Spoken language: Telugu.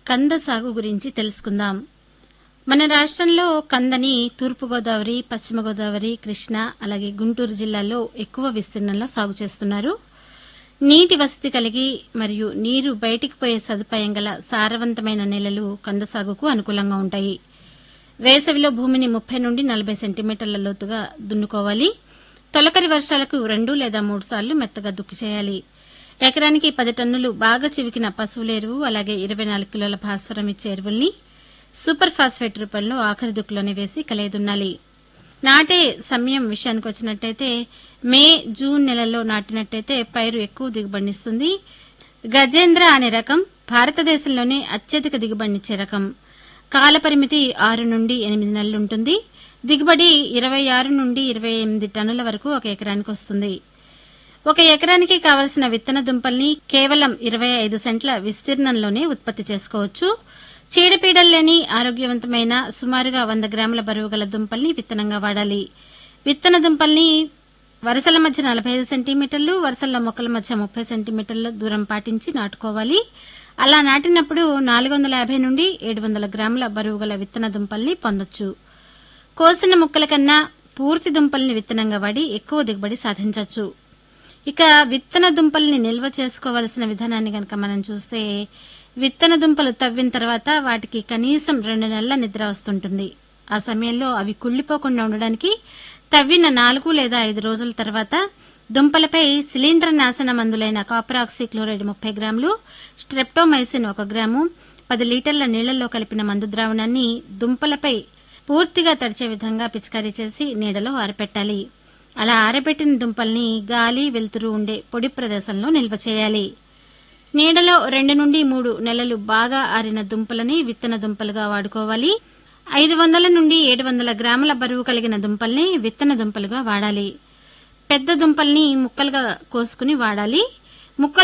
కంద సాగు గురించి తెలుసుకుందాం మన రాష్ట్రంలో కందని తూర్పుగోదావరి పశ్చిమ గోదావరి కృష్ణా అలాగే గుంటూరు జిల్లాల్లో ఎక్కువ విస్తీర్ణంలో సాగు చేస్తున్నారు నీటి వసతి కలిగి మరియు నీరు బయటికి పోయే సదుపాయం గల సారవంతమైన నేలలు కంద సాగుకు అనుకూలంగా ఉంటాయి వేసవిలో భూమిని ముప్పై నుండి నలభై సెంటీమీటర్ల లోతుగా దున్నుకోవాలి తొలకరి వర్షాలకు రెండు లేదా మూడు సార్లు మెత్తగా దుక్కి చేయాలి ఎకరానికి పది టన్నులు బాగా చివికిన పశువుల ఎరువు అలాగే ఇరవై నాలుగు కిలోల భాస్వరం ఇచ్చే ఎరువుల్ని సూపర్ ఫాస్ఫేట్ రూపంలో ఆఖరి దుక్కులోనే వేసి కలయదున్నాలి నాటే సమయం విషయానికి వచ్చినట్టయితే మే జూన్ నెలల్లో నాటినట్టయితే పైరు ఎక్కువ దిగుబడినిస్తుంది గజేంద్ర అనే రకం భారతదేశంలోనే అత్యధిక దిగుబడినిచ్చే రకం కాలపరిమితి ఆరు నుండి ఎనిమిది నెలలుంటుంది దిగుబడి ఇరవై ఆరు నుండి ఇరవై ఎనిమిది టన్నుల వరకు ఒక ఎకరానికి వస్తుంది ఒక ఎకరానికి కావలసిన విత్తన దుంపల్ని కేవలం ఇరవై ఐదు సెంట్ల విస్తీర్ణంలోనే ఉత్పత్తి చేసుకోవచ్చు చీడపీడలు లేని ఆరోగ్యవంతమైన సుమారుగా వంద గ్రాముల బరువు గల దుంపల్ని విత్తనంగా వాడాలి విత్తన దుంపల్ని వరుసల మధ్య నలభై ఐదు సెంటీమీటర్లు వరుసల మొక్కల మధ్య ముప్పై సెంటీమీటర్ల దూరం పాటించి నాటుకోవాలి అలా నాటినప్పుడు నాలుగు వందల యాభై నుండి ఏడు వందల గ్రాముల బరువు గల విత్తన దుంపల్ని పొందొచ్చు కోసిన ముక్కల కన్నా పూర్తి దుంపల్ని విత్తనంగా వాడి ఎక్కువ దిగుబడి సాధించవచ్చు ఇక విత్తన దుంపల్ని నిల్వ చేసుకోవలసిన విధానాన్ని గనక మనం చూస్తే విత్తన దుంపలు తవ్విన తర్వాత వాటికి కనీసం రెండు నెలల నిద్ర వస్తుంటుంది ఆ సమయంలో అవి కుళ్ళిపోకుండా ఉండడానికి తవ్విన నాలుగు లేదా ఐదు రోజుల తర్వాత దుంపలపై శిలీంద్ర నాశన మందులైన కాపరాక్సీ క్లోరైడ్ ముప్పై గ్రాములు స్ట్రెప్టోమైసిన్ ఒక గ్రాము పది లీటర్ల నీళ్లలో కలిపిన మందు ద్రావణాన్ని దుంపలపై పూర్తిగా తడిచే విధంగా పిచికారీ చేసి నీడలో ఆరపెట్టాలి అలా ఆరబెట్టిన దుంపల్ని గాలి వెలుతురు ఉండే పొడి ప్రదేశంలో నిల్వ చేయాలి నీడలో రెండు నుండి మూడు నెలలు బాగా ఆరిన దుంపలని విత్తన దుంపలుగా వాడుకోవాలి ఐదు వందల నుండి ఏడు వందల గ్రాముల బరువు కలిగిన దుంపల్ని విత్తన దుంపలుగా వాడాలి పెద్ద దుంపల్ని ముక్కలుగా కోసుకుని వాడాలి ముక్కలు